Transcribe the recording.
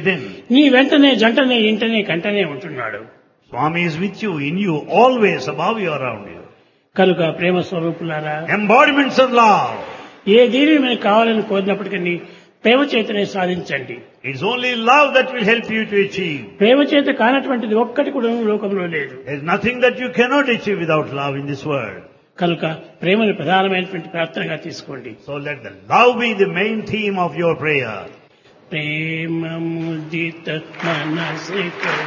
within. నీ వెంటనే జంటనే ఇంటనే కంటనే ఉంటున్నాడు Swami is with you, in you, always above you, around you. కనుక ప్రేమ స్వరూపులారా Embodiments of love. ఏ దీని మనకు కావాలని కోరినప్పటికీ ప్రేమ చేతనే సాధించండి It's only love that will help you to achieve. ప్రేమ చేత కానటువంటిది ఒక్కటి కూడా లోకంలో లేదు There's nothing that you cannot achieve without love in this world. కనుక ప్రేమను ప్రధానమైనటువంటి ప్రార్థనగా తీసుకోండి So let the love be the main theme of your prayer. Prema ముదిత మనసిక